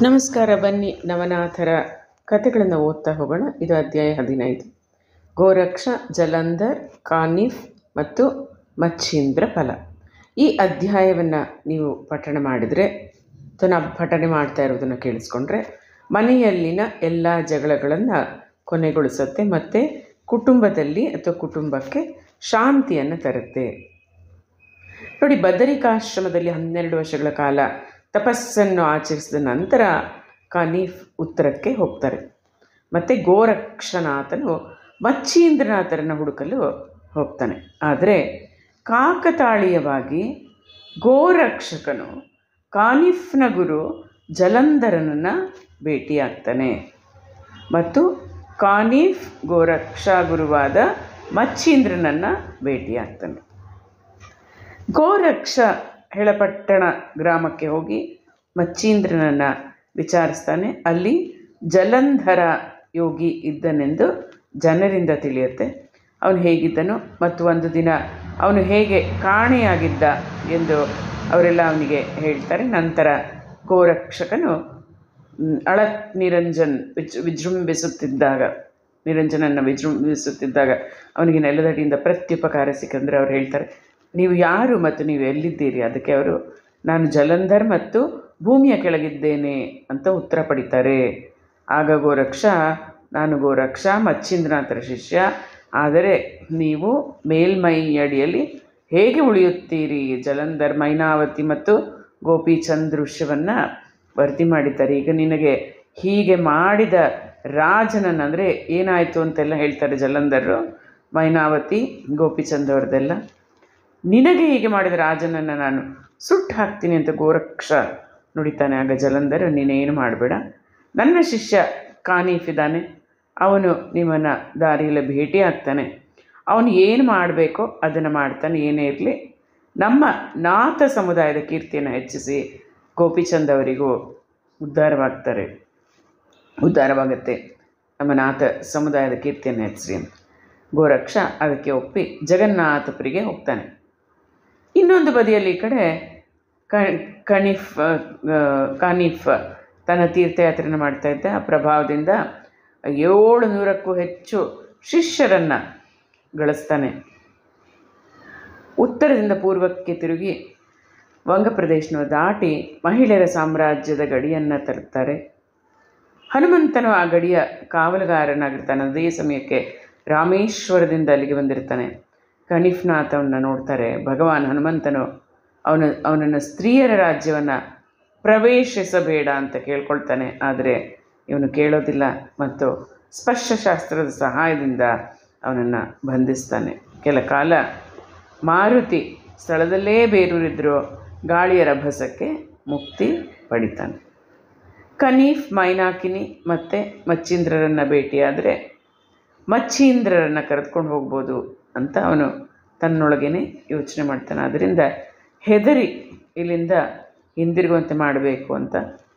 ನಮಸ್ಕಾರ ಬನ್ನಿ ನವನಾಥರ ಕಥೆಗಳನ್ನು ಓದ್ತಾ ಹೋಗೋಣ ಇದು ಅಧ್ಯಾಯ ಹದಿನೈದು ಗೋರಕ್ಷ ಜಲಂಧರ್ ಕಾನಿಫ್ ಮತ್ತು ಮಚ್ಛೀಂದ್ರ ಫಲ ಈ ಅಧ್ಯಾಯವನ್ನು ನೀವು ಪಠಣ ಮಾಡಿದರೆ ಅಥವಾ ನಾವು ಪಠಣೆ ಮಾಡ್ತಾ ಇರೋದನ್ನು ಕೇಳಿಸ್ಕೊಂಡ್ರೆ ಮನೆಯಲ್ಲಿನ ಎಲ್ಲ ಜಗಳಗಳನ್ನು ಕೊನೆಗೊಳಿಸುತ್ತೆ ಮತ್ತು ಕುಟುಂಬದಲ್ಲಿ ಅಥವಾ ಕುಟುಂಬಕ್ಕೆ ಶಾಂತಿಯನ್ನು ತರುತ್ತೆ ನೋಡಿ ಬದರಿಕಾಶ್ರಮದಲ್ಲಿ ಹನ್ನೆರಡು ವರ್ಷಗಳ ಕಾಲ ತಪಸ್ಸನ್ನು ಆಚರಿಸಿದ ನಂತರ ಕನೀಫ್ ಉತ್ತರಕ್ಕೆ ಹೋಗ್ತಾರೆ ಮತ್ತು ಗೋರಕ್ಷನಾಥನು ಮಚ್ಚೀಂದ್ರನಾಥರನ್ನು ಹುಡುಕಲು ಹೋಗ್ತಾನೆ ಆದರೆ ಕಾಕತಾಳೀಯವಾಗಿ ಗೋರಕ್ಷಕನು ಕಾನಿಫ್ನ ಗುರು ಜಲಂಧರನನ್ನು ಭೇಟಿಯಾಗ್ತಾನೆ ಮತ್ತು ಕಾನಿಫ್ ಗೋರಕ್ಷಾ ಗುರುವಾದ ಮಚ್ಚೀಂದ್ರನನ್ನು ಭೇಟಿಯಾಗ್ತಾನೆ ಗೋರಕ್ಷ ಹೆಳಪಟ್ಟಣ ಗ್ರಾಮಕ್ಕೆ ಹೋಗಿ ಮಚ್ಚೀಂದ್ರನನ್ನು ವಿಚಾರಿಸ್ತಾನೆ ಅಲ್ಲಿ ಜಲಂಧರ ಯೋಗಿ ಇದ್ದನೆಂದು ಜನರಿಂದ ತಿಳಿಯುತ್ತೆ ಅವನು ಹೇಗಿದ್ದನು ಮತ್ತು ಒಂದು ದಿನ ಅವನು ಹೇಗೆ ಕಾಣೆಯಾಗಿದ್ದ ಎಂದು ಅವರೆಲ್ಲ ಅವನಿಗೆ ಹೇಳ್ತಾರೆ ನಂತರ ಗೋರಕ್ಷಕನು ಮ್, ಅಳತ್ ನಿರಂಜನ್ ವಿಜ್ ವಿಜೃಂಭಿಸುತ್ತಿದ್ದಾಗ ನಿರಂಜನನ್ನು ವಿಜೃಂಭಿಸುತ್ತಿದ್ದಾಗ ಅವನಿಗೆ ನೆಲದಡಿಯಿಂದ ಪ್ರತ್ಯುಪಕಾರ ಸಿಕ್ಕಂದರೆ ಅವ್ರು ಹೇಳ್ತಾರೆ ನೀವು ಯಾರು ಮತ್ತು ನೀವು ಎಲ್ಲಿದ್ದೀರಿ ಅದಕ್ಕೆ ಅವರು ನಾನು ಜಲಂಧರ್ ಮತ್ತು ಭೂಮಿಯ ಕೆಳಗಿದ್ದೇನೆ ಅಂತ ಉತ್ತರ ಪಡಿತಾರೆ ಆಗ ಗೋರಕ್ಷ ನಾನು ಗೋರಕ್ಷ ಮಚ್ಛೀಂದ್ರನಾಥರ ಶಿಷ್ಯ ಆದರೆ ನೀವು ಮೇಲ್ಮೈ ಅಡಿಯಲ್ಲಿ ಹೇಗೆ ಉಳಿಯುತ್ತೀರಿ ಜಲಂಧರ್ ಮೈನಾವತಿ ಮತ್ತು ಗೋಪಿಚಂದ್ ದೃಶ್ಯವನ್ನು ವರದಿ ಮಾಡಿದ್ದಾರೆ ಈಗ ನಿನಗೆ ಹೀಗೆ ಮಾಡಿದ ರಾಜನನ್ನು ಅಂದರೆ ಏನಾಯಿತು ಅಂತೆಲ್ಲ ಹೇಳ್ತಾರೆ ಜಲಂಧರು ಮೈನಾವತಿ ಗೋಪಿಚಂದ್ ಅವ್ರದ್ದೆಲ್ಲ ನಿನಗೆ ಹೀಗೆ ಮಾಡಿದ ರಾಜನನ್ನು ನಾನು ಸುಟ್ಟು ಹಾಕ್ತೀನಿ ಅಂತ ಗೋರಕ್ಷ ನುಡಿತಾನೆ ಆಗ ಜಲಂಧರ್ ನೀನೇನು ಮಾಡಬೇಡ ನನ್ನ ಶಿಷ್ಯ ಕಾನೀಫ್ ಇದ್ದಾನೆ ಅವನು ನಿಮ್ಮನ್ನು ದಾರಿಯಲ್ಲಿ ಭೇಟಿ ಆಗ್ತಾನೆ ಅವನು ಏನು ಮಾಡಬೇಕೋ ಅದನ್ನು ಮಾಡ್ತಾನೆ ಏನೇ ಇರಲಿ ನಮ್ಮ ನಾಥ ಸಮುದಾಯದ ಕೀರ್ತಿಯನ್ನು ಹೆಚ್ಚಿಸಿ ಗೋಪಿಚಂದ್ ಅವರಿಗೂ ಉದ್ಧಾರವಾಗ್ತಾರೆ ಉದ್ಧಾರವಾಗುತ್ತೆ ನಮ್ಮ ನಾಥ ಸಮುದಾಯದ ಕೀರ್ತಿಯನ್ನು ಹೆಚ್ಚಿಸಿ ಅಂತ ಗೋರಕ್ಷ ಅದಕ್ಕೆ ಒಪ್ಪಿ ಜಗನ್ನಾಥಪುರಿಗೆ ಹೋಗ್ತಾನೆ ಇನ್ನೊಂದು ಬದಿಯಲ್ಲಿ ಈ ಕಡೆ ಕ- ಕಣಿಫ್ ಆ, ಕಾನಿಫ್ ತನ್ನ ತೀರ್ಥಯಾತ್ರೆಯನ್ನು ಮಾಡ್ತಾ ಇದ್ದ ಆ ಪ್ರಭಾವದಿಂದ ಏಳು ನೂರಕ್ಕೂ ಹೆಚ್ಚು ಶಿಷ್ಯರನ್ನು ಗಳಿಸ್ತಾನೆ ಉತ್ತರದಿಂದ ಪೂರ್ವಕ್ಕೆ ತಿರುಗಿ ವಂಗ ಪ್ರದೇಶವನ್ನು ದಾಟಿ ಮಹಿಳೆಯರ ಸಾಮ್ರಾಜ್ಯದ ಗಡಿಯನ್ನು ತಲುಪ್ತಾರೆ ಹನುಮಂತನು ಆ ಗಡಿಯ ಕಾವಲುಗಾರನಾಗಿರ್ತಾನೆ ಅದೇ ಸಮಯಕ್ಕೆ ರಾಮೇಶ್ವರದಿಂದ ಅಲ್ಲಿಗೆ ಬಂದಿರ್ತಾನೆ ಕಣಿಫ್ನಾಥವನ್ನು ನೋಡ್ತಾರೆ ಭಗವಾನ್ ಹನುಮಂತನು ಅವನ ಅವನನ್ನು ಸ್ತ್ರೀಯರ ರಾಜ್ಯವನ್ನು ಪ್ರವೇಶಿಸಬೇಡ ಅಂತ ಕೇಳ್ಕೊಳ್ತಾನೆ ಆದರೆ ಇವನು ಕೇಳೋದಿಲ್ಲ ಮತ್ತು ಸ್ಪರ್ಶಶಾಸ್ತ್ರದ ಸಹಾಯದಿಂದ ಅವನನ್ನು ಬಂಧಿಸ್ತಾನೆ ಕೆಲ ಕಾಲ ಮಾರುತಿ ಸ್ಥಳದಲ್ಲೇ ಬೇರೂರಿದ್ರೂ ಗಾಳಿಯ ರಭಸಕ್ಕೆ ಮುಕ್ತಿ ಪಡಿತಾನೆ ಕನೀಫ್ ಮೈನಾಕಿನಿ ಮತ್ತು ಮಚ್ಚೀಂದ್ರರನ್ನು ಭೇಟಿಯಾದರೆ ಮಚ್ಚೀಂದ್ರರನ್ನು ಕರೆದುಕೊಂಡು ಹೋಗ್ಬೋದು ಅಂತ ಅವನು ತನ್ನೊಳಗೇನೆ ಯೋಚನೆ ಮಾಡ್ತಾನೆ ಅದರಿಂದ ಹೆದರಿ ಇಲ್ಲಿಂದ ಹಿಂದಿರುಗುವಂತೆ ಮಾಡಬೇಕು ಅಂತ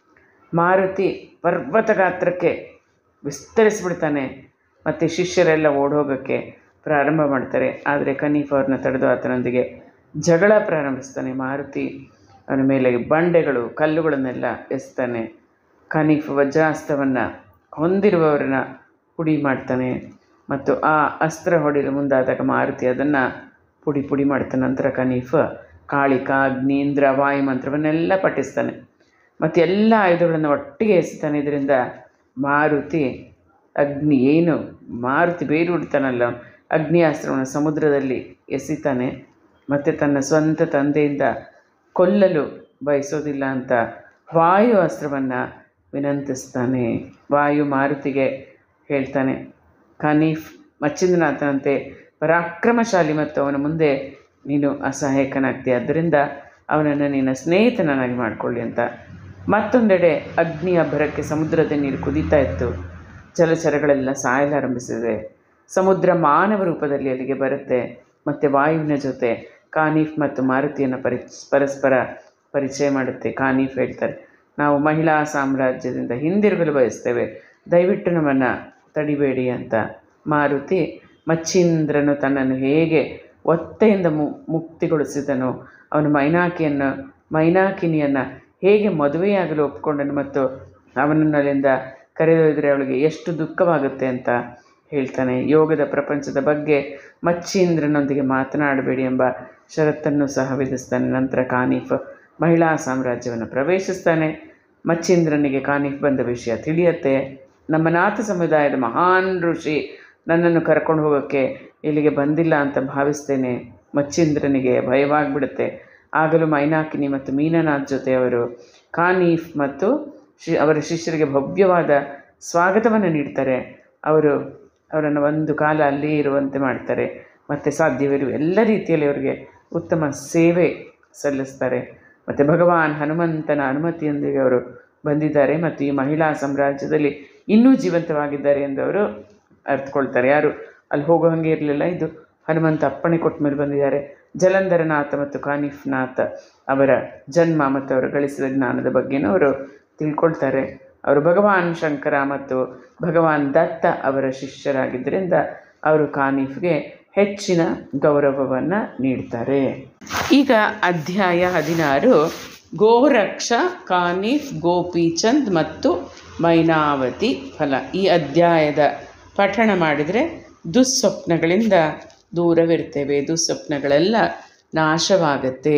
ಮಾರುತಿ ಪರ್ವತ ಗಾತ್ರಕ್ಕೆ ವಿಸ್ತರಿಸ್ಬಿಡ್ತಾನೆ ಮತ್ತು ಶಿಷ್ಯರೆಲ್ಲ ಓಡೋಗೋಕ್ಕೆ ಪ್ರಾರಂಭ ಮಾಡ್ತಾರೆ ಆದರೆ ಕನೀಫ್ ಅವ್ರನ್ನ ತಡೆದು ಆತನೊಂದಿಗೆ ಜಗಳ ಪ್ರಾರಂಭಿಸ್ತಾನೆ ಮಾರುತಿ ಅವನ ಮೇಲೆ ಬಂಡೆಗಳು ಕಲ್ಲುಗಳನ್ನೆಲ್ಲ ಎಸ್ತಾನೆ ಕನೀಫ್ ವಜ್ರಾಸ್ತ್ರವನ್ನು ಹೊಂದಿರುವವರನ್ನ ಪುಡಿ ಮಾಡ್ತಾನೆ ಮತ್ತು ಆ ಅಸ್ತ್ರ ಹೊಡೆಯಲು ಮುಂದಾದಾಗ ಮಾರುತಿ ಅದನ್ನು ಪುಡಿ ಪುಡಿ ಮಾಡ್ತಾನೆ ನಂತರ ಕನೀಫ್ ಕಾಳಿಕ ಅಗ್ನೀಂದ್ರ ವಾಯುಮಂತ್ರವನ್ನೆಲ್ಲ ಪಠಿಸ್ತಾನೆ ಮತ್ತು ಎಲ್ಲ ಆಯುಧಗಳನ್ನು ಒಟ್ಟಿಗೆ ಎಸಿತಾನೆ ಇದರಿಂದ ಮಾರುತಿ ಅಗ್ನಿ ಏನು ಮಾರುತಿ ಬೇರೂಡ್ತಾನಲ್ಲ ಅಗ್ನಿಯಾಸ್ತ್ರವನ್ನು ಸಮುದ್ರದಲ್ಲಿ ಎಸಿತಾನೆ ಮತ್ತು ತನ್ನ ಸ್ವಂತ ತಂದೆಯಿಂದ ಕೊಲ್ಲಲು ಬಯಸೋದಿಲ್ಲ ಅಂತ ವಾಯು ಅಸ್ತ್ರವನ್ನು ವಿನಂತಿಸ್ತಾನೆ ವಾಯು ಮಾರುತಿಗೆ ಹೇಳ್ತಾನೆ ಖನೀಫ್ ಮಚ್ಚಿಂದ್ರನಾಥನಂತೆ ಪರಾಕ್ರಮಶಾಲಿ ಮತ್ತು ಅವನ ಮುಂದೆ ನೀನು ಅಸಹಾಯಕನಾಗ್ತೀಯ ಆದ್ದರಿಂದ ಅವನನ್ನು ನಿನ್ನ ಸ್ನೇಹಿತನನ್ನಾಗಿ ಮಾಡಿಕೊಳ್ಳಿ ಅಂತ ಮತ್ತೊಂದೆಡೆ ಅಗ್ನಿಯ ಭರಕ್ಕೆ ಸಮುದ್ರದ ನೀರು ಕುದೀತಾ ಇತ್ತು ಜಲಚರಗಳೆಲ್ಲ ಸಾಯಲಾರಂಭಿಸಿದೆ ಸಮುದ್ರ ಮಾನವ ರೂಪದಲ್ಲಿ ಅಲ್ಲಿಗೆ ಬರುತ್ತೆ ಮತ್ತು ವಾಯುವಿನ ಜೊತೆ ಕಾನೀಫ್ ಮತ್ತು ಮಾರುತಿಯನ್ನು ಪರಿ ಪರಸ್ಪರ ಪರಿಚಯ ಮಾಡುತ್ತೆ ಕಾನೀಫ್ ಹೇಳ್ತಾರೆ ನಾವು ಮಹಿಳಾ ಸಾಮ್ರಾಜ್ಯದಿಂದ ಹಿಂದಿರುಗಲು ಬಯಸ್ತೇವೆ ದಯವಿಟ್ಟು ನಮ್ಮನ್ನು ತಡಿಬೇಡಿ ಅಂತ ಮಾರುತಿ ಮಚ್ಚೀಂದ್ರನು ತನ್ನನ್ನು ಹೇಗೆ ಒತ್ತೆಯಿಂದ ಮು ಮುಕ್ತಿಗೊಳಿಸಿದನು ಅವನು ಮೈನಾಕಿಯನ್ನು ಮೈನಾಕಿನಿಯನ್ನು ಹೇಗೆ ಮದುವೆಯಾಗಲು ಒಪ್ಪಿಕೊಂಡನು ಮತ್ತು ಅವನನ್ನು ಅಲ್ಲಿಂದ ಕರೆದೊಯ್ದರೆ ಅವಳಿಗೆ ಎಷ್ಟು ದುಃಖವಾಗುತ್ತೆ ಅಂತ ಹೇಳ್ತಾನೆ ಯೋಗದ ಪ್ರಪಂಚದ ಬಗ್ಗೆ ಮಚ್ಚೀಂದ್ರನೊಂದಿಗೆ ಮಾತನಾಡಬೇಡಿ ಎಂಬ ಷರತ್ತನ್ನು ಸಹ ವಿಧಿಸ್ತಾನೆ ನಂತರ ಕಾನೀಫ್ ಮಹಿಳಾ ಸಾಮ್ರಾಜ್ಯವನ್ನು ಪ್ರವೇಶಿಸ್ತಾನೆ ಮಚ್ಚೀಂದ್ರನಿಗೆ ಕಾನೀಫ್ ಬಂದ ವಿಷಯ ತಿಳಿಯತ್ತೆ ನಮ್ಮ ನಾಥ ಸಮುದಾಯದ ಮಹಾನ್ ಋಷಿ ನನ್ನನ್ನು ಕರ್ಕೊಂಡು ಹೋಗೋಕ್ಕೆ ಇಲ್ಲಿಗೆ ಬಂದಿಲ್ಲ ಅಂತ ಭಾವಿಸ್ತೇನೆ ಮಚ್ಚೀಂದ್ರನಿಗೆ ಭಯವಾಗಿಬಿಡುತ್ತೆ ಆಗಲೂ ಮೈನಾಕಿನಿ ಮತ್ತು ಮೀನನಾಥ್ ಜೊತೆ ಅವರು ಕಾನೀಫ್ ಮತ್ತು ಶಿ ಅವರ ಶಿಷ್ಯರಿಗೆ ಭವ್ಯವಾದ ಸ್ವಾಗತವನ್ನು ನೀಡ್ತಾರೆ ಅವರು ಅವರನ್ನು ಒಂದು ಕಾಲ ಅಲ್ಲೇ ಇರುವಂತೆ ಮಾಡ್ತಾರೆ ಮತ್ತು ಸಾಧ್ಯವಿರುವ ಎಲ್ಲ ರೀತಿಯಲ್ಲಿ ಅವರಿಗೆ ಉತ್ತಮ ಸೇವೆ ಸಲ್ಲಿಸ್ತಾರೆ ಮತ್ತು ಭಗವಾನ್ ಹನುಮಂತನ ಅನುಮತಿಯೊಂದಿಗೆ ಅವರು ಬಂದಿದ್ದಾರೆ ಮತ್ತು ಈ ಮಹಿಳಾ ಸಾಮ್ರಾಜ್ಯದಲ್ಲಿ ಇನ್ನೂ ಜೀವಂತವಾಗಿದ್ದಾರೆ ಎಂದು ಅವರು ಅರ್ಥಕೊಳ್ತಾರೆ ಯಾರು ಅಲ್ಲಿ ಹೋಗೋ ಹಾಗೆ ಇರಲಿಲ್ಲ ಇದು ಹನುಮಂತ ಅಪ್ಪಣೆ ಕೊಟ್ಟ ಮೇಲೆ ಬಂದಿದ್ದಾರೆ ಜಲಂಧರನಾಥ ಮತ್ತು ಕಾನಿಫ್ನಾಥ ಅವರ ಜನ್ಮ ಮತ್ತು ಅವರು ಗಳಿಸಿದ ಜ್ಞಾನದ ಬಗ್ಗೆನೂ ಅವರು ತಿಳ್ಕೊಳ್ತಾರೆ ಅವರು ಭಗವಾನ್ ಶಂಕರ ಮತ್ತು ಭಗವಾನ್ ದತ್ತ ಅವರ ಶಿಷ್ಯರಾಗಿದ್ದರಿಂದ ಅವರು ಕಾನಿಫ್ಗೆ ಹೆಚ್ಚಿನ ಗೌರವವನ್ನು ನೀಡ್ತಾರೆ ಈಗ ಅಧ್ಯಾಯ ಹದಿನಾರು ಗೋರಕ್ಷ ಕಾನಿಫ್ ಗೋಪಿಚಂದ್ ಮತ್ತು ಮೈನಾವತಿ ಫಲ ಈ ಅಧ್ಯಾಯದ ಪಠಣ ಮಾಡಿದರೆ ದುಸ್ವಪ್ನಗಳಿಂದ ದೂರವಿರ್ತೇವೆ ದುಸ್ವಪ್ನಗಳೆಲ್ಲ ನಾಶವಾಗತ್ತೆ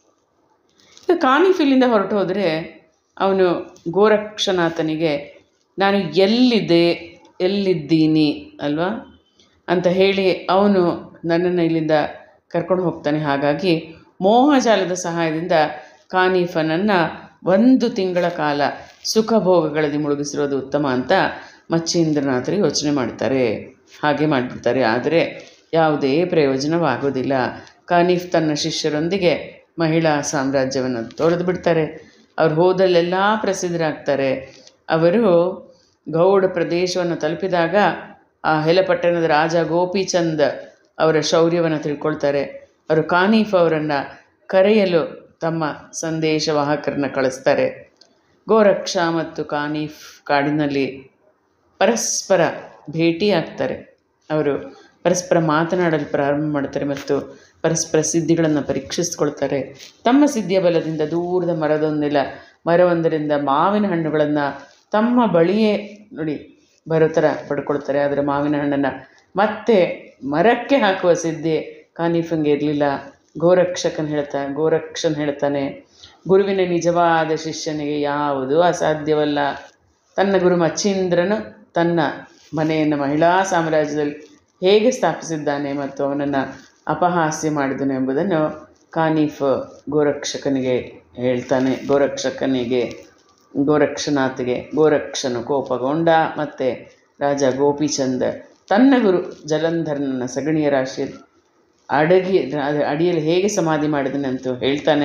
ಈಗ ಕಾನಿಫಿಲಿಂದ ಹೊರಟು ಹೋದರೆ ಅವನು ಗೋರಕ್ಷನಾಥನಿಗೆ ನಾನು ಎಲ್ಲಿದ್ದೆ ಎಲ್ಲಿದ್ದೀನಿ ಅಲ್ವಾ ಅಂತ ಹೇಳಿ ಅವನು ನನ್ನನ್ನು ಇಲ್ಲಿಂದ ಕರ್ಕೊಂಡು ಹೋಗ್ತಾನೆ ಹಾಗಾಗಿ ಮೋಹಜಾಲದ ಸಹಾಯದಿಂದ ಕಾನೀಫನನ್ನು ಒಂದು ತಿಂಗಳ ಕಾಲ ಸುಖ ಭೋಗಗಳಲ್ಲಿ ಮುಳುಗಿಸಿರೋದು ಉತ್ತಮ ಅಂತ ಮಚ್ಚೀಂದ್ರನಾಥರು ಯೋಚನೆ ಮಾಡ್ತಾರೆ ಹಾಗೆ ಮಾಡಿಬಿಡ್ತಾರೆ ಆದರೆ ಯಾವುದೇ ಪ್ರಯೋಜನವಾಗೋದಿಲ್ಲ ಕಾನೀಫ್ ತನ್ನ ಶಿಷ್ಯರೊಂದಿಗೆ ಮಹಿಳಾ ಸಾಮ್ರಾಜ್ಯವನ್ನು ತೊಳೆದು ಬಿಡ್ತಾರೆ ಅವ್ರು ಹೋದಲ್ಲೆಲ್ಲ ಪ್ರಸಿದ್ಧರಾಗ್ತಾರೆ ಅವರು ಗೌಡ ಪ್ರದೇಶವನ್ನು ತಲುಪಿದಾಗ ಆ ಹೆಲಪಟ್ಟಣದ ರಾಜ ಗೋಪಿಚಂದ್ ಅವರ ಶೌರ್ಯವನ್ನು ತಿಳ್ಕೊಳ್ತಾರೆ ಅವರು ಕಾನೀಫ್ ಅವರನ್ನು ಕರೆಯಲು ತಮ್ಮ ಸಂದೇಶವಾಹಕರನ್ನ ಕಳಿಸ್ತಾರೆ ಗೋರಕ್ಷ ಮತ್ತು ಕಾನೀಫ್ ಕಾಡಿನಲ್ಲಿ ಪರಸ್ಪರ ಭೇಟಿಯಾಗ್ತಾರೆ ಅವರು ಪರಸ್ಪರ ಮಾತನಾಡಲು ಪ್ರಾರಂಭ ಮಾಡ್ತಾರೆ ಮತ್ತು ಪರಸ್ಪರ ಸಿದ್ಧಿಗಳನ್ನು ಪರೀಕ್ಷಿಸ್ಕೊಳ್ತಾರೆ ತಮ್ಮ ಸಿದ್ಧಿಯ ಬಲದಿಂದ ದೂರದ ಮರದೊಂದಿಲ್ಲ ಮರವೊಂದರಿಂದ ಮಾವಿನ ಹಣ್ಣುಗಳನ್ನು ತಮ್ಮ ಬಳಿಯೇ ನೋಡಿ ಬರೋ ಥರ ಪಡ್ಕೊಳ್ತಾರೆ ಆದರೆ ಮಾವಿನ ಹಣ್ಣನ್ನು ಮತ್ತೆ ಮರಕ್ಕೆ ಹಾಕುವ ಸಿದ್ಧಿ ಕಾನೀಫಂಗೆ ಇರಲಿಲ್ಲ ಗೋರಕ್ಷಕನ್ ಹೇಳ್ತಾ ಗೋರಕ್ಷನ್ ಹೇಳ್ತಾನೆ ಗುರುವಿನ ನಿಜವಾದ ಶಿಷ್ಯನಿಗೆ ಯಾವುದೂ ಅಸಾಧ್ಯವಲ್ಲ ತನ್ನ ಗುರು ಮಚ್ಚೀಂದ್ರನು ತನ್ನ ಮನೆಯನ್ನು ಮಹಿಳಾ ಸಾಮ್ರಾಜ್ಯದಲ್ಲಿ ಹೇಗೆ ಸ್ಥಾಪಿಸಿದ್ದಾನೆ ಮತ್ತು ಅವನನ್ನು ಅಪಹಾಸ್ಯ ಮಾಡಿದನು ಎಂಬುದನ್ನು ಕಾನೀಫ್ ಗೋರಕ್ಷಕನಿಗೆ ಹೇಳ್ತಾನೆ ಗೋರಕ್ಷಕನಿಗೆ ಗೋರಕ್ಷನಾಥಿಗೆ ಗೋರಕ್ಷನು ಕೋಪಗೊಂಡ ಮತ್ತು ರಾಜ ಗೋಪಿಚಂದ ತನ್ನ ಗುರು ಜಲಂಧರನ ಸಗಣಿಯ ರಾಶಿಯಲ್ಲಿ ಅಡಗಿ ಅಡಿಯಲ್ಲಿ ಹೇಗೆ ಸಮಾಧಿ ಮಾಡಿದನಂತೂ ಹೇಳ್ತಾನೆ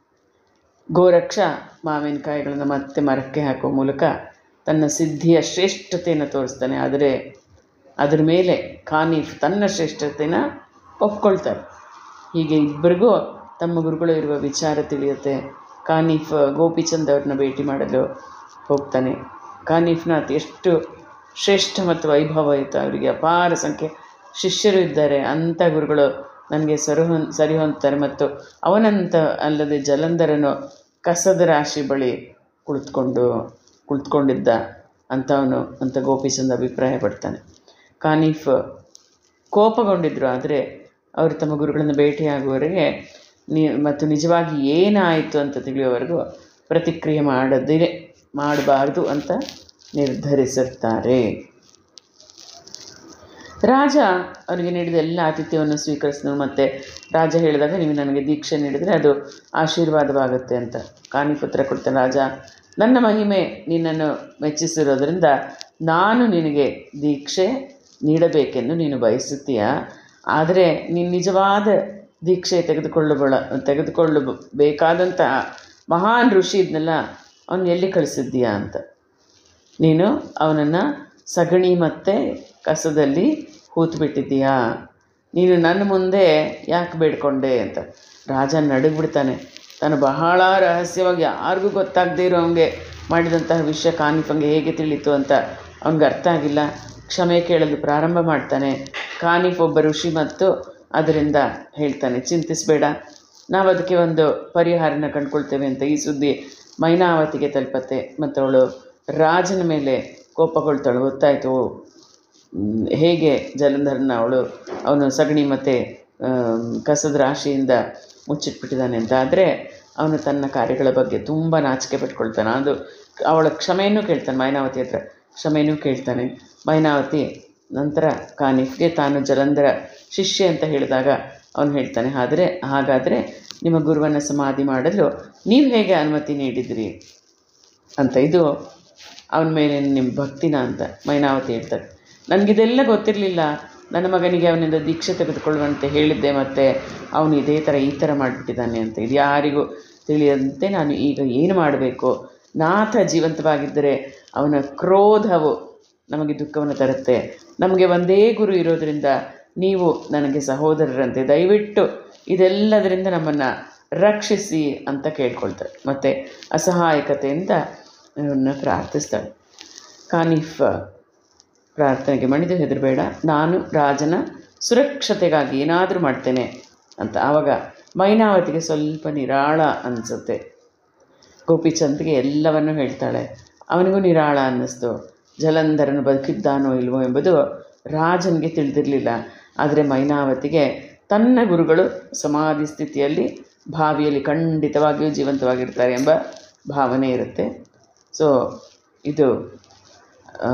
ಗೋರಕ್ಷ ಮಾವಿನಕಾಯಿಗಳನ್ನು ಮತ್ತೆ ಮರಕ್ಕೆ ಹಾಕುವ ಮೂಲಕ ತನ್ನ ಸಿದ್ಧಿಯ ಶ್ರೇಷ್ಠತೆಯನ್ನು ತೋರಿಸ್ತಾನೆ ಆದರೆ ಅದರ ಮೇಲೆ ಕಾನೀಫ್ ತನ್ನ ಶ್ರೇಷ್ಠತೆನ ಒಪ್ಕೊಳ್ತಾರೆ ಹೀಗೆ ಇಬ್ಬರಿಗೂ ತಮ್ಮ ಗುರುಗಳು ಇರುವ ವಿಚಾರ ತಿಳಿಯುತ್ತೆ ಕಾನೀಫ್ ಗೋಪಿಚಂದ್ ಅವ್ರನ್ನ ಭೇಟಿ ಮಾಡಲು ಹೋಗ್ತಾನೆ ಕಾನೀಫ್ನಾಥ್ ಎಷ್ಟು ಶ್ರೇಷ್ಠ ಮತ್ತು ವೈಭವಯುತ ಅವರಿಗೆ ಅಪಾರ ಸಂಖ್ಯೆ ಶಿಷ್ಯರು ಇದ್ದಾರೆ ಅಂಥ ಗುರುಗಳು ನನಗೆ ಸರಿ ಹೊಂದ್ ಸರಿ ಹೊಂದ್ತಾರೆ ಮತ್ತು ಅವನಂತ ಅಲ್ಲದೆ ಜಲಂಧರನು ಕಸದ ರಾಶಿ ಬಳಿ ಕುಳಿತುಕೊಂಡು ಕುಳಿತುಕೊಂಡಿದ್ದ ಅಂಥವನು ಅಂತ ಗೋಪಿಚಂದ್ ಅಭಿಪ್ರಾಯ ಪಡ್ತಾನೆ ಕಾನೀಫ್ ಕೋಪಗೊಂಡಿದ್ದರು ಆದರೆ ಅವರು ತಮ್ಮ ಗುರುಗಳನ್ನು ಭೇಟಿಯಾಗುವವರೆಗೆ ನಿ ಮತ್ತು ನಿಜವಾಗಿ ಏನಾಯಿತು ಅಂತ ತಿಳಿಯುವವರೆಗೂ ಪ್ರತಿಕ್ರಿಯೆ ಮಾಡದಿರೇ ಮಾಡಬಾರ್ದು ಅಂತ ನಿರ್ಧರಿಸುತ್ತಾರೆ ರಾಜ ಅವರಿಗೆ ನೀಡಿದ ಎಲ್ಲ ಆತಿಥ್ಯವನ್ನು ಸ್ವೀಕರಿಸಿದನು ಮತ್ತು ರಾಜ ಹೇಳಿದಾಗ ನೀವು ನನಗೆ ದೀಕ್ಷೆ ನೀಡಿದರೆ ಅದು ಆಶೀರ್ವಾದವಾಗುತ್ತೆ ಅಂತ ಕಾನಿಫ್ ಉತ್ತರ ಕೊಡ್ತಾನೆ ರಾಜ ನನ್ನ ಮಹಿಮೆ ನಿನ್ನನ್ನು ಮೆಚ್ಚಿಸಿರೋದ್ರಿಂದ ನಾನು ನಿನಗೆ ದೀಕ್ಷೆ ನೀಡಬೇಕೆಂದು ನೀನು ಬಯಸುತ್ತೀಯ ಆದರೆ ನೀನು ನಿಜವಾದ ದೀಕ್ಷೆ ತೆಗೆದುಕೊಳ್ಳಬಳ ತೆಗೆದುಕೊಳ್ಳಬೇಕಾದಂತಹ ಮಹಾನ್ ಋಷಿ ಇದನ್ನೆಲ್ಲ ಅವನು ಎಲ್ಲಿ ಕಳಿಸಿದ್ದೀಯಾ ಅಂತ ನೀನು ಅವನನ್ನು ಸಗಣಿ ಮತ್ತು ಕಸದಲ್ಲಿ ಹೂತ್ಬಿಟ್ಟಿದ್ದೀಯಾ ನೀನು ನನ್ನ ಮುಂದೆ ಯಾಕೆ ಬೇಡ್ಕೊಂಡೆ ಅಂತ ರಾಜ ನಡುಗ್ಬಿಡ್ತಾನೆ ತಾನು ಬಹಳ ರಹಸ್ಯವಾಗಿ ಯಾರಿಗೂ ಗೊತ್ತಾಗದೇ ಇರೋ ಹಂಗೆ ಮಾಡಿದಂತಹ ವಿಷಯ ಕಾನಿಫಂಗೆ ಹೇಗೆ ತಿಳಿತು ಅಂತ ಅವನಿಗೆ ಅರ್ಥ ಆಗಿಲ್ಲ ಕ್ಷಮೆ ಕೇಳಲು ಪ್ರಾರಂಭ ಮಾಡ್ತಾನೆ ಕಾನಿಫ್ ಒಬ್ಬ ಋಷಿ ಮತ್ತು ಅದರಿಂದ ಹೇಳ್ತಾನೆ ಚಿಂತಿಸಬೇಡ ನಾವು ಅದಕ್ಕೆ ಒಂದು ಪರಿಹಾರನ ಕಂಡುಕೊಳ್ತೇವೆ ಅಂತ ಈ ಸುದ್ದಿ ಮೈನಾವತಿಗೆ ತಲುಪತ್ತೆ ಮತ್ತು ಅವಳು ರಾಜನ ಮೇಲೆ ಕೋಪಗೊಳ್ತಾಳೆ ಗೊತ್ತಾಯಿತು ಮ್, ಹೇಗೆ ಜಲಂಧರನ ಅವಳು ಅವನು ಸಗಣಿ ಮತ್ತು ಕಸದ ರಾಶಿಯಿಂದ ಮುಚ್ಚಿಟ್ಬಿಟ್ಟಿದ್ದಾನೆ ಅಂತ ಆದರೆ ಅವನು ತನ್ನ ಕಾರ್ಯಗಳ ಬಗ್ಗೆ ತುಂಬ ನಾಚಿಕೆ ಪಟ್ಕೊಳ್ತಾನೆ ಅದು ಅವಳ ಕ್ಷಮೆಯನ್ನು ಕೇಳ್ತಾನೆ ಮೈನಾವತಿ ಹತ್ರ ಕ್ಷಮೆಯನ್ನು ಕೇಳ್ತಾನೆ ಮೈನಾವತಿ ನಂತರ ಕಾನಿಫ್ಗೆ ತಾನು ಜಲಂಧರ ಶಿಷ್ಯ ಅಂತ ಹೇಳಿದಾಗ ಅವನು ಹೇಳ್ತಾನೆ ಆದರೆ ಹಾಗಾದರೆ ನಿಮ್ಮ ಗುರುವನ್ನು ಸಮಾಧಿ ಮಾಡಲು ನೀವು ಹೇಗೆ ಅನುಮತಿ ನೀಡಿದ್ರಿ ಅಂತ ಇದು ಅವನ ಮೇಲೆ ನಿಮ್ಮ ಭಕ್ತಿನ ಅಂತ ಮೈನಾವತಿ ಹೇಳ್ತಾರೆ ನನಗಿದೆಲ್ಲ ಗೊತ್ತಿರಲಿಲ್ಲ ನನ್ನ ಮಗನಿಗೆ ಅವನಿಂದ ದೀಕ್ಷೆ ತೆಗೆದುಕೊಳ್ಳುವಂತೆ ಹೇಳಿದ್ದೆ ಮತ್ತು ಅವನು ಇದೇ ಥರ ಈ ಥರ ಮಾಡಿಬಿಟ್ಟಿದ್ದಾನೆ ಅಂತ ಇದು ಯಾರಿಗೂ ತಿಳಿಯದಂತೆ ನಾನು ಈಗ ಏನು ಮಾಡಬೇಕು ನಾಥ ಜೀವಂತವಾಗಿದ್ದರೆ ಅವನ ಕ್ರೋಧವು ನಮಗೆ ದುಃಖವನ್ನು ತರುತ್ತೆ ನಮಗೆ ಒಂದೇ ಗುರು ಇರೋದರಿಂದ ನೀವು ನನಗೆ ಸಹೋದರರಂತೆ ದಯವಿಟ್ಟು ಇದೆಲ್ಲದರಿಂದ ನಮ್ಮನ್ನು ರಕ್ಷಿಸಿ ಅಂತ ಕೇಳ್ಕೊಳ್ತಾರೆ ಮತ್ತು ಅಸಹಾಯಕತೆಯಿಂದ ಅವನ್ನ ಪ್ರಾರ್ಥಿಸ್ತಾಳೆ ಕಾನಿಫ್ ಪ್ರಾರ್ಥನೆಗೆ ಮಣಿದು ಹೆದರಬೇಡ ನಾನು ರಾಜನ ಸುರಕ್ಷತೆಗಾಗಿ ಏನಾದರೂ ಮಾಡ್ತೇನೆ ಅಂತ ಆವಾಗ ಮೈನಾವತಿಗೆ ಸ್ವಲ್ಪ ನಿರಾಳ ಅನಿಸುತ್ತೆ ಗೋಪಿಚಂದ್ಗೆ ಎಲ್ಲವನ್ನೂ ಹೇಳ್ತಾಳೆ ಅವನಿಗೂ ನಿರಾಳ ಅನ್ನಿಸ್ತು ಜಲಂಧರನು ಬದುಕಿದ್ದಾನೋ ಇಲ್ವೋ ಎಂಬುದು ರಾಜನಿಗೆ ತಿಳಿದಿರಲಿಲ್ಲ ಆದರೆ ಮೈನಾವತಿಗೆ ತನ್ನ ಗುರುಗಳು ಸಮಾಧಿ ಸ್ಥಿತಿಯಲ್ಲಿ ಭಾವಿಯಲ್ಲಿ ಖಂಡಿತವಾಗಿಯೂ ಜೀವಂತವಾಗಿರ್ತಾರೆ ಎಂಬ ಭಾವನೆ ಇರುತ್ತೆ ಸೊ ಇದು ಆ,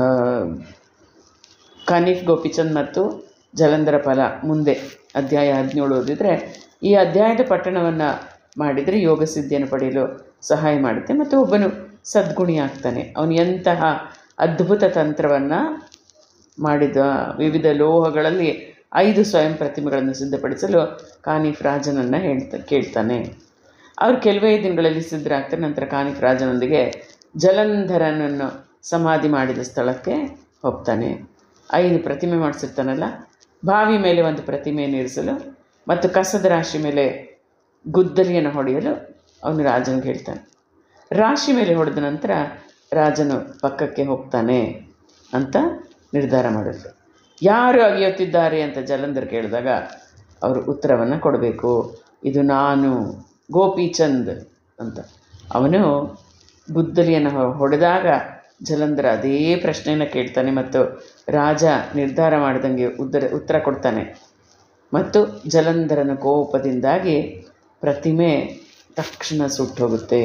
ಕನಿಫ್ ಗೋಪಿಚಂದ್ ಮತ್ತು ಜಲಂಧರ ಫಲ ಮುಂದೆ ಅಧ್ಯಾಯ ಹದಿನೇಳು ಓದಿದರೆ ಈ ಅಧ್ಯಾಯದ ಪಠಣವನ್ನು ಮಾಡಿದರೆ ಯೋಗ ಸಿದ್ಧಿಯನ್ನು ಪಡೆಯಲು ಸಹಾಯ ಮಾಡುತ್ತೆ ಮತ್ತು ಒಬ್ಬನು ಸದ್ಗುಣಿ ಆಗ್ತಾನೆ ಅವನು ಎಂತಹ ಅದ್ಭುತ ತಂತ್ರವನ್ನು ಮಾಡಿದ ವಿವಿಧ ಲೋಹಗಳಲ್ಲಿ ಐದು ಸ್ವಯಂ ಪ್ರತಿಮೆಗಳನ್ನು ಸಿದ್ಧಪಡಿಸಲು ಕಾನಿಫ್ ರಾಜನನ್ನು ಹೇಳ್ತಾ ಕೇಳ್ತಾನೆ ಅವರು ಕೆಲವೇ ದಿನಗಳಲ್ಲಿ ಸಿದ್ಧರಾಗ್ತಾರೆ ನಂತರ ಕಾನಿಫ್ ರಾಜನೊಂದಿಗೆ ಜಲಂಧರನನ್ನು ಸಮಾಧಿ ಮಾಡಿದ ಸ್ಥಳಕ್ಕೆ ಹೋಗ್ತಾನೆ ಐದು ಪ್ರತಿಮೆ ಮಾಡಿಸಿರ್ತಾನಲ್ಲ ಬಾವಿ ಮೇಲೆ ಒಂದು ಪ್ರತಿಮೆಯನ್ನು ಇರಿಸಲು ಮತ್ತು ಕಸದ ರಾಶಿ ಮೇಲೆ ಗುದ್ದಲಿಯನ್ನು ಹೊಡೆಯಲು ಅವನು ರಾಜನಿಗೆ ಹೇಳ್ತಾನೆ ರಾಶಿ ಮೇಲೆ ಹೊಡೆದ ನಂತರ ರಾಜನು ಪಕ್ಕಕ್ಕೆ ಹೋಗ್ತಾನೆ ಅಂತ ನಿರ್ಧಾರ ಮಾಡಿದ್ರು ಯಾರು ಅಗಿಯುತ್ತಿದ್ದಾರೆ ಅಂತ ಜಲಂಧರ್ ಕೇಳಿದಾಗ ಅವರು ಉತ್ತರವನ್ನು ಕೊಡಬೇಕು ಇದು ನಾನು ಗೋಪಿಚಂದ್ ಅಂತ ಅವನು ಗುದ್ದಲಿಯನ್ನು ಹೊ- ಹೊಡೆದಾಗ ಜಲಂಧರ ಅದೇ ಪ್ರಶ್ನೆಯನ್ನು ಕೇಳ್ತಾನೆ ಮತ್ತು ರಾಜ ನಿರ್ಧಾರ ಮಾಡಿದಂಗೆ ಉತ್ತರ ಉತ್ತರ ಕೊಡ್ತಾನೆ ಮತ್ತು ಜಲಂಧರನ ಕೋಪದಿಂದಾಗಿ ಪ್ರತಿಮೆ ತಕ್ಷಣ ಸುಟ್ಟೋಗುತ್ತೆ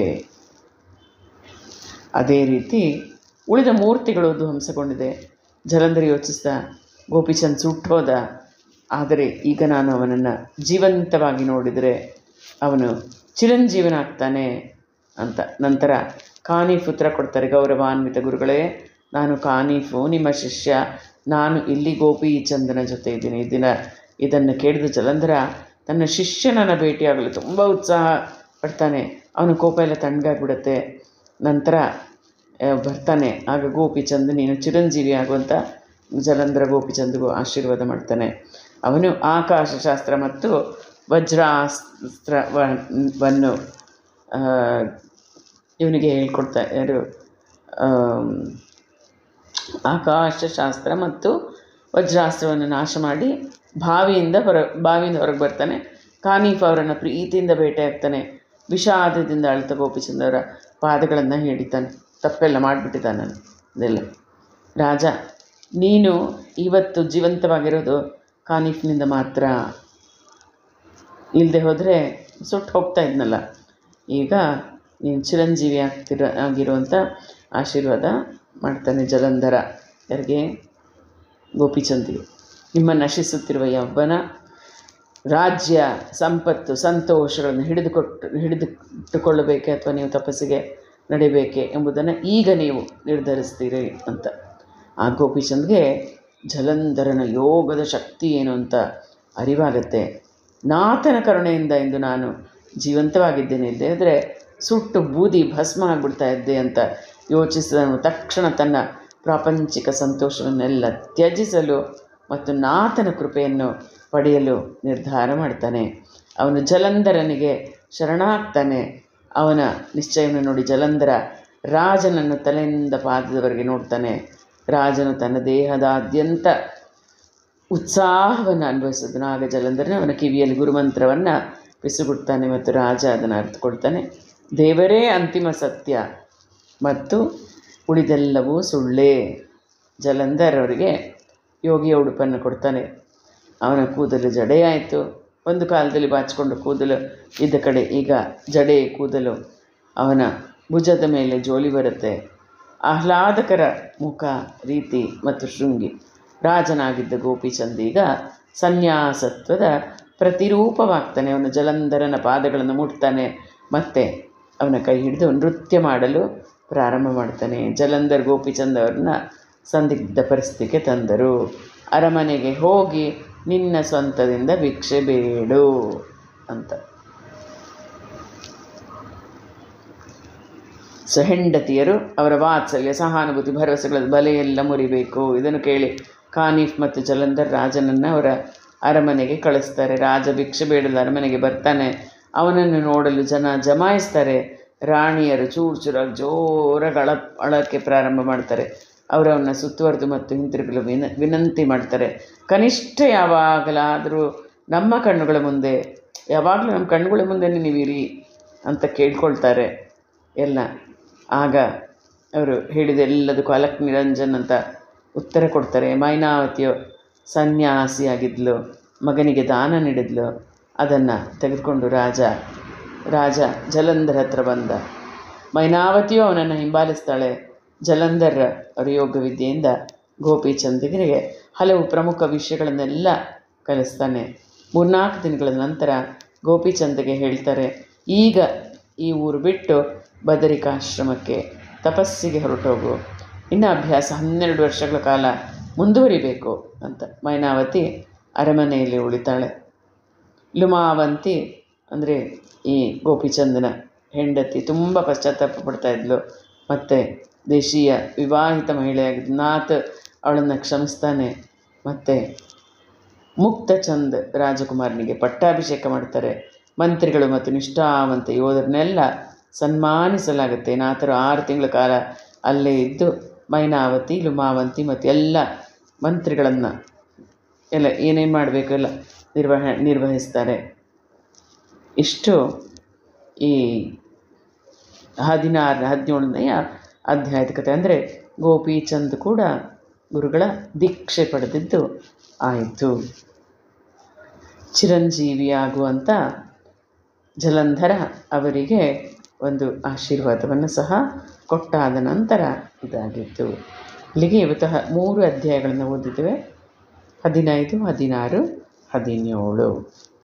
ಅದೇ ರೀತಿ ಉಳಿದ ಮೂರ್ತಿಗಳು ಧ್ವಂಸಗೊಂಡಿದೆ ಜಲಂಧರ ಯೋಚಿಸ್ದ ಗೋಪಿಚಂದ್ ಸುಟ್ಟೋದ ಆದರೆ ಈಗ ನಾನು ಅವನನ್ನು ಜೀವಂತವಾಗಿ ನೋಡಿದರೆ ಅವನು ಚಿರಂಜೀವನಾಗ್ತಾನೆ ಅಂತ ನಂತರ ಕಾನೀಫ್ ಉತ್ತರ ಕೊಡ್ತಾರೆ ಗೌರವಾನ್ವಿತ ಗುರುಗಳೇ ನಾನು ಕಾನೀಫು ನಿಮ್ಮ ಶಿಷ್ಯ ನಾನು ಇಲ್ಲಿ ಗೋಪಿಚಂದನ ಜೊತೆ ಇದ್ದೀನಿ ಈ ದಿನ ಇದನ್ನು ಕೇಳಿದ ಜಲಂಧರ ತನ್ನ ಶಿಷ್ಯನನ್ನು ಭೇಟಿಯಾಗಲು ತುಂಬ ಉತ್ಸಾಹ ಪಡ್ತಾನೆ ಅವನ ಕೋಪ ಎಲ್ಲ ತಣ್ಣಗಾಗ್ಬಿಡುತ್ತೆ ನಂತರ ಆ, ಬರ್ತಾನೆ ಆಗ ಗೋಪಿಚಂದ್ ನೀನು ಚಿರಂಜೀವಿ ಆಗುವಂಥ ಜಲಂಧರ ಗೋಪಿಚಂದ್ಗೂ ಆಶೀರ್ವಾದ ಮಾಡ್ತಾನೆ ಅವನು ಆಕಾಶಶಾಸ್ತ್ರ ಮತ್ತು ವಜ್ರಾಸ್ತ್ರವನ್ನು ಇವನಿಗೆ ಹೇಳ್ಕೊಡ್ತಾ ಯಾರು ಆಮ್, ಆಕಾಶಶಾಸ್ತ್ರ ಮತ್ತು ವಜ್ರಾಸ್ತ್ರವನ್ನು ನಾಶ ಮಾಡಿ ಬಾವಿಯಿಂದ ಹೊರ ಬಾವಿಯಿಂದ ಹೊರಗೆ ಬರ್ತಾನೆ ಕಾನೀಫ್ ಅವರನ್ನು ಪ್ರೀತಿಯಿಂದ ಭೇಟಿಯಾಗ್ತಾನೆ ವಿಷಾದದಿಂದ ಅಳಿತ ಗೋಪಿಚಂದವರ ಪಾದಗಳನ್ನು ಹಿಡಿತಾನೆ ತಪ್ಪೆಲ್ಲ ಮಾಡಿಬಿಟ್ಟಿದ್ದಾನೆ ನಾನು ಇದೆಲ್ಲ ರಾಜ ನೀನು ಇವತ್ತು ಜೀವಂತವಾಗಿರೋದು ಕಾನೀಫ್ನಿಂದ ಮಾತ್ರ ಇಲ್ಲದೆ ಹೋದರೆ ಸುಟ್ಟು ಹೋಗ್ತಾ ಇದ್ನಲ್ಲ ಈಗ ನೀನು ಚಿರಂಜೀವಿ ಆಗ್ತಿರ ಆಗಿರುವಂಥ ಆಶೀರ್ವಾದ ಮಾಡ್ತಾನೆ ಜಲಂಧರ ಯಾರಿಗೆ ಗೋಪಿಚಂದ್ಗೆ ನಿಮ್ಮ ನಶಿಸುತ್ತಿರುವ ಯೌವನ ರಾಜ್ಯ ಸಂಪತ್ತು ಸಂತೋಷಗಳನ್ನು ಹಿಡಿದುಕೊಟ್ಟು ಹಿಡಿದುಟ್ಟುಕೊಳ್ಳಬೇಕೆ ಅಥವಾ ನೀವು ತಪಸ್ಸಿಗೆ ನಡಿಬೇಕೆ ಎಂಬುದನ್ನು ಈಗ ನೀವು ನಿರ್ಧರಿಸ್ತೀರಿ ಅಂತ ಆ ಗೋಪಿಚಂದ್ಗೆ ಜಲಂಧರನ ಯೋಗದ ಶಕ್ತಿ ಏನು ಅಂತ ಅರಿವಾಗತ್ತೆ ನಾಥನ ಕರುಣೆಯಿಂದ ಇಂದು ನಾನು ಜೀವಂತವಾಗಿದ್ದೇನೆ ಇದ್ದೆ ಆದರೆ ಸುಟ್ಟು ಬೂದಿ ಭಸ್ಮ ಆಗಿಬಿಡ್ತಾ ಇದ್ದೆ ಅಂತ ಯೋಚಿಸಿದನು ತಕ್ಷಣ ತನ್ನ ಪ್ರಾಪಂಚಿಕ ಸಂತೋಷವನ್ನೆಲ್ಲ ತ್ಯಜಿಸಲು ಮತ್ತು ನಾಥನ ಕೃಪೆಯನ್ನು ಪಡೆಯಲು ನಿರ್ಧಾರ ಮಾಡ್ತಾನೆ ಅವನು ಜಲಂಧರನಿಗೆ ಶರಣಾಗ್ತಾನೆ ಅವನ ನಿಶ್ಚಯವನ್ನು ನೋಡಿ ಜಲಂಧರ ರಾಜನನ್ನು ತಲೆಯಿಂದ ಪಾದದವರೆಗೆ ನೋಡ್ತಾನೆ ರಾಜನು ತನ್ನ ದೇಹದಾದ್ಯಂತ ಉತ್ಸಾಹವನ್ನು ಅನುಭವಿಸಿದನು ಆಗ ಜಲಂಧರನ ಅವನ ಕಿವಿಯಲ್ಲಿ ಗುರುಮಂತ್ರವನ್ನು ಪಿಸುಗುಡ್ತಾನೆ ಮತ್ತು ರಾಜ ಅದನ್ನು ಅರ್ಥಕೊಳ್ತಾನೆ ದೇವರೇ ಅಂತಿಮ ಸತ್ಯ ಮತ್ತು ಉಳಿದೆಲ್ಲವೂ ಸುಳ್ಳೇ ಜಲಂಧರ್ ಅವರಿಗೆ ಯೋಗಿಯ ಉಡುಪನ್ನು ಕೊಡ್ತಾನೆ ಅವನ ಕೂದಲು ಜಡೆಯಾಯಿತು ಒಂದು ಕಾಲದಲ್ಲಿ ಬಾಚಿಕೊಂಡು ಕೂದಲು ಇದ್ದ ಕಡೆ ಈಗ ಜಡೆ ಕೂದಲು ಅವನ ಭುಜದ ಮೇಲೆ ಜೋಲಿ ಬರುತ್ತೆ ಆಹ್ಲಾದಕರ ಮುಖ ರೀತಿ ಮತ್ತು ಶೃಂಗಿ ರಾಜನಾಗಿದ್ದ ಗೋಪಿಚಂದ್ ಈಗ ಸನ್ಯಾಸತ್ವದ ಪ್ರತಿರೂಪವಾಗ್ತಾನೆ ಅವನ ಜಲಂಧರನ ಪಾದಗಳನ್ನು ಮುಟ್ತಾನೆ ಮತ್ತು ಅವನ ಕೈ ಹಿಡಿದು ನೃತ್ಯ ಮಾಡಲು ಪ್ರಾರಂಭ ಮಾಡ್ತಾನೆ ಜಲಂಧರ್ ಗೋಪಿಚಂದ್ ಅವ್ರನ್ನ ಸಂದಿಗ್ಧ ಪರಿಸ್ಥಿತಿಗೆ ತಂದರು ಅರಮನೆಗೆ ಹೋಗಿ ನಿನ್ನ ಸ್ವಂತದಿಂದ ಭಿಕ್ಷೆ ಬೇಡು ಅಂತ ಸೊ ಹೆಂಡತಿಯರು ಅವರ ವಾತ್ಸಲ್ಯ ಸಹಾನುಭೂತಿ ಭರವಸೆಗಳ ಬಲೆಯೆಲ್ಲ ಮುರಿಬೇಕು ಇದನ್ನು ಕೇಳಿ ಖಾನೀಫ್ ಮತ್ತು ಜಲಂಧರ್ ರಾಜನನ್ನು ಅವರ ಅರಮನೆಗೆ ಕಳಿಸ್ತಾರೆ ರಾಜ ಭಿಕ್ಷೆ ಬೇಡಲು ಅರಮನೆಗೆ ಬರ್ತಾನೆ ಅವನನ್ನು ನೋಡಲು ಜನ ಜಮಾಯಿಸ್ತಾರೆ ರಾಣಿಯರು ಚೂರು ಚೂರಾಗಿ ಜೋರಾಗಿ ಅಳ ಅಳಕ್ಕೆ ಪ್ರಾರಂಭ ಮಾಡ್ತಾರೆ ಅವರವನ್ನ ಸುತ್ತುವರೆದು ಮತ್ತು ಹಿಂತಿರುಗಲು ವಿನ ವಿನಂತಿ ಮಾಡ್ತಾರೆ ಕನಿಷ್ಠ ಯಾವಾಗಲಾದರೂ ನಮ್ಮ ಕಣ್ಣುಗಳ ಮುಂದೆ ಯಾವಾಗಲೂ ನಮ್ಮ ಕಣ್ಣುಗಳ ಮುಂದೆ ನೀವಿರಿ ಅಂತ ಕೇಳ್ಕೊಳ್ತಾರೆ ಎಲ್ಲ ಆಗ ಅವರು ಹೇಳಿದ ಎಲ್ಲದಕ್ಕೂ ಅಲಕ್ ನಿರಂಜನ್ ಅಂತ ಉತ್ತರ ಕೊಡ್ತಾರೆ ಮೈನಾವತಿಯು ಸನ್ಯಾಸಿಯಾಗಿದ್ಲು ಮಗನಿಗೆ ದಾನ ನೀಡಿದ್ಲು ಅದನ್ನು ತೆಗೆದುಕೊಂಡು ರಾಜ ರಾಜ ಜಲಂಧರ್ ಹತ್ರ ಬಂದ ಮೈನಾವತಿಯು ಅವನನ್ನು ಹಿಂಬಾಲಿಸ್ತಾಳೆ ಜಲಂಧರ್ ಅವರ ಯೋಗ ವಿದ್ಯೆಯಿಂದ ಗೋಪಿಚಂದ್ರಿಗೆ ಹಲವು ಪ್ರಮುಖ ವಿಷಯಗಳನ್ನೆಲ್ಲ ಕಲಿಸ್ತಾನೆ ಮೂರ್ನಾಲ್ಕು ದಿನಗಳ ನಂತರ ಗೋಪಿಚಂದ್ಗೆ ಹೇಳ್ತಾರೆ ಈಗ ಈ ಊರು ಬಿಟ್ಟು ಬದರಿಕಾಶ್ರಮಕ್ಕೆ ತಪಸ್ಸಿಗೆ ಹೊರಟೋಗು ಇನ್ನು ಅಭ್ಯಾಸ ಹನ್ನೆರಡು ವರ್ಷಗಳ ಕಾಲ ಮುಂದುವರಿಬೇಕು ಅಂತ ಮೈನಾವತಿ ಅರಮನೆಯಲ್ಲಿ ಉಳಿತಾಳೆ ಲುಮಾವಂತಿ ಅಂದರೆ ಈ ಗೋಪಿಚಂದನ ಹೆಂಡತಿ ತುಂಬ ಪಶ್ಚಾತ್ತಾಪ ಪಡ್ತಾ ಇದ್ಲು ಮತ್ತು ದೇಶೀಯ ವಿವಾಹಿತ ಮಹಿಳೆಯಾಗಿದ್ದು ನಾತ್ ಅವಳನ್ನು ಕ್ಷಮಿಸ್ತಾನೆ ಮತ್ತು ಮುಕ್ತಚಂದ್ ರಾಜಕುಮಾರನಿಗೆ ಪಟ್ಟಾಭಿಷೇಕ ಮಾಡ್ತಾರೆ ಮಂತ್ರಿಗಳು ಮತ್ತು ನಿಷ್ಠಾವಂತ ಯೋಧರನ್ನೆಲ್ಲ ಸನ್ಮಾನಿಸಲಾಗುತ್ತೆ ನಾಥರು ಆರು ತಿಂಗಳ ಕಾಲ ಅಲ್ಲೇ ಇದ್ದು ಮೈನಾವತಿ ಲುಮಾವಂತಿ ಮತ್ತು ಎಲ್ಲ ಮಂತ್ರಿಗಳನ್ನು ಎಲ್ಲ ಏನೇನು ಮಾಡಬೇಕು ಎಲ್ಲ ನಿರ್ವಹ ನಿರ್ವಹಿಸ್ತಾರೆ ಇಷ್ಟು ಈ ಹದಿನಾರು ಹದಿನೇಳನೆಯ ಅಧ್ಯಾಯದ ಕಥೆ ಅಂದರೆ ಗೋಪಿಚಂದ್ ಕೂಡ ಗುರುಗಳ ದೀಕ್ಷೆ ಪಡೆದಿದ್ದು ಆಯಿತು ಚಿರಂಜೀವಿಯಾಗುವಂಥ ಜಲಂಧರ ಅವರಿಗೆ ಒಂದು ಆಶೀರ್ವಾದವನ್ನು ಸಹ ಕೊಟ್ಟಾದ ನಂತರ ಇದಾಗಿತ್ತು ಇಲ್ಲಿಗೆ ಇವತ್ತು ಹ ಮೂರು ಅಧ್ಯಾಯಗಳನ್ನು ಓದಿದ್ದೇವೆ ಹದಿನೈದು ಹದಿನಾರು ಹದಿನೇಳು